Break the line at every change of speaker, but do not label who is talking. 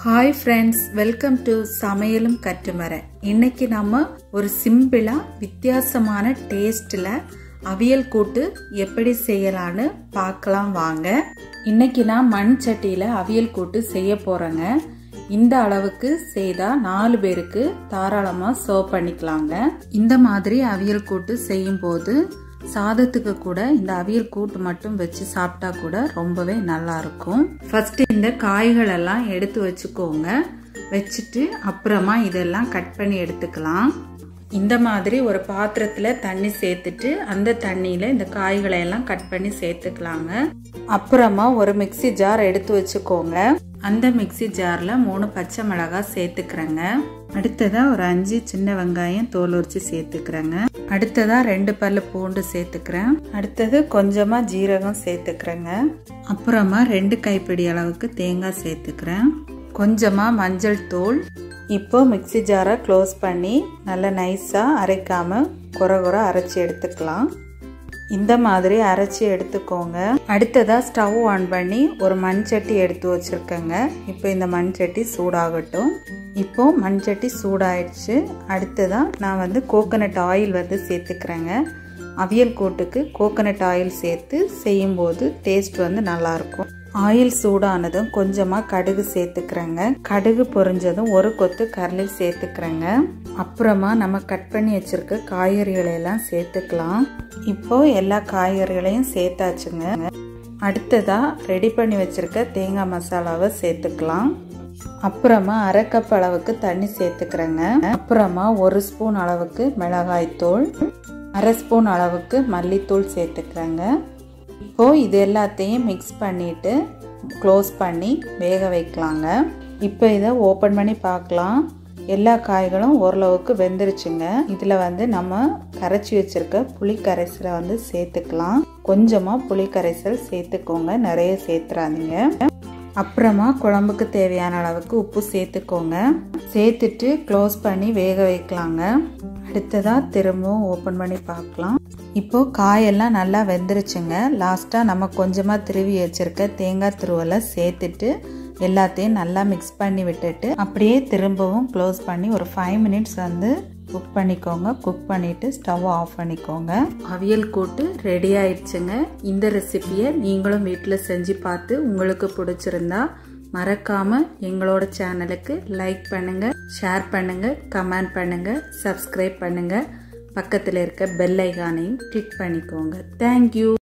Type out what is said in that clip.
hi friends welcome to சமையலும் கற்றுமர இன்னைக்கு நம்ம ஒரு சிம்பிளா வித்தியாசமான டேஸ்ட்ல அவியல் கூட்டு எப்படி செய்யலான்னு பார்க்கலாம் வாங்க இன்னைக்கு நான் மண் சட்டியில அவியல் கூட்டு செய்ய போறேங்க இந்த அளவுக்கு செய்தா நாலு பேருக்கு தாராளமா சர்வ் பண்ணிக்கலாங்க இந்த மாதிரி அவியல் கூட்டு செய்யும் போது சாதத்துக்கு கூட இந்த அவியல் கூட்டு மட்டும் வச்சு சாப்பிட்டா கூட ரொம்பவே நல்லா இருக்கும் ஃபர்ஸ்ட் இந்த காய்கள் எல்லாம் எடுத்து வச்சுக்கோங்க வச்சுட்டு அப்புறமா இதெல்லாம் கட் பண்ணி எடுத்துக்கலாம் இந்த மாதிரி ஒரு பாத்திரத்துல தண்ணி சேர்த்துட்டு அந்த தண்ணியில இந்த காய்களை எல்லாம் கட் பண்ணி சேர்த்துக்கலாங்க அப்புறமா ஒரு மிக்சி ஜார் எடுத்து வச்சுக்கோங்க அந்த மிக்சி ஜார்ல மூணு பச்சை மிளகாய் சேர்த்துக்கிறேங்க அடுத்ததா ஒரு அஞ்சு சின்ன வெங்காயம் தோல் உரிச்சு சேர்த்துக்கிறேங்க அடுத்ததா ரெண்டு பல்லு பூண்டு சேர்த்துக்கிறேன் அடுத்தது கொஞ்சமா ஜீரகம் சேர்த்துக்கிறேங்க அப்புறமா ரெண்டு கைப்பிடி அளவுக்கு தேங்காய் சேர்த்துக்கிறேன் கொஞ்சமா மஞ்சள் தூள் இப்போ மிக்சி ஜாரை க்ளோஸ் பண்ணி நல்லா நைஸாக அரைக்காம குறை குறை அரைச்சி எடுத்துக்கலாம் இந்த மாதிரி அரைச்சி எடுத்துக்கோங்க அடுத்ததா ஸ்டவ் ஆன் பண்ணி ஒரு மண் சட்டி எடுத்து வச்சிருக்கேங்க இப்போ இந்த மண் சட்டி சூடாகட்டும் இப்போ மண் சட்டி சூடாயிடுச்சு அடுத்ததா நான் வந்து கோகனட் ஆயில் வந்து சேர்த்துக்கிறேங்க அவியல் கூட்டுக்கு கோகனட் ஆயில் சேர்த்து செய்யும்போது டேஸ்ட் வந்து நல்லாயிருக்கும் ஆயில் சூடானதும் கொஞ்சமாக கடுகு சேர்த்துக்கிறேங்க கடுகு பொரிஞ்சதும் ஒரு கொத்து கரலி சேர்த்துக்கிறேங்க அப்புறமா நம்ம கட் பண்ணி வச்சிருக்க காய்கறிகளை எல்லாம் சேர்த்துக்கலாம் இப்போ எல்லா காய்கறிகளையும் சேர்த்தாச்சுங்க அடுத்ததா ரெடி பண்ணி வச்சிருக்க தேங்காய் மசாலாவை சேர்த்துக்கலாம் அப்புறமா அரை கப் அளவுக்கு தண்ணி சேர்த்துக்கிறேங்க அப்புறமா ஒரு ஸ்பூன் அளவுக்கு மிளகாய் தூள் அரை ஸ்பூன் அளவுக்கு மல்லித்தூள் சேர்த்துக்கிறேங்க இப்போ இது எல்லாத்தையும் மிக்ஸ் பண்ணிட்டு க்ளோஸ் பண்ணி வேக வைக்கலாங்க இப்போ இதை ஓப்பன் பண்ணி பார்க்கலாம் எல்லா காய்களும் ஓரளவுக்கு வெந்துருச்சுங்க இதில் வந்து நம்ம கரைச்சி வச்சுருக்க புளி கரைசலை வந்து சேர்த்துக்கலாம் கொஞ்சமாக புளி கரைசல் சேர்த்துக்கோங்க நிறைய சேர்த்துறாதீங்க அப்புறமா குழம்புக்கு தேவையான அளவுக்கு உப்பு சேர்த்துக்கோங்க சேர்த்துட்டு க்ளோஸ் பண்ணி வேக வைக்கலாங்க அடுத்ததாக திரும்பவும் ஓப்பன் பண்ணி பார்க்கலாம் இப்போ காயெல்லாம் நல்லா வெந்துருச்சுங்க லாஸ்ட்டாக நம்ம கொஞ்சமாக திருவி வச்சுருக்க தேங்காய் துருவலை சேர்த்துட்டு எல்லாத்தையும் நல்லா மிக்ஸ் பண்ணி விட்டுட்டு அப்படியே திரும்பவும் க்ளோஸ் பண்ணி ஒரு ஃபைவ் மினிட்ஸ் வந்து குக் பண்ணிக்கோங்க குக் பண்ணிவிட்டு ஸ்டவ் ஆஃப் பண்ணிக்கோங்க அவியல் கூட்டு ரெடி ஆயிடுச்சுங்க இந்த ரெசிபியை நீங்களும் வீட்டில் செஞ்சு பார்த்து உங்களுக்கு பிடிச்சிருந்தா மறக்காம எங்களோட சேனலுக்கு லைக் பண்ணுங்க ஷேர் பண்ணுங்க கமெண்ட் பண்ணுங்க சப்ஸ்கிரைப் பண்ணுங்க பக்கத்தில் இருக்க பெல் ஐகானையும் கிளிக் பண்ணிக்கோங்க தேங்க்யூ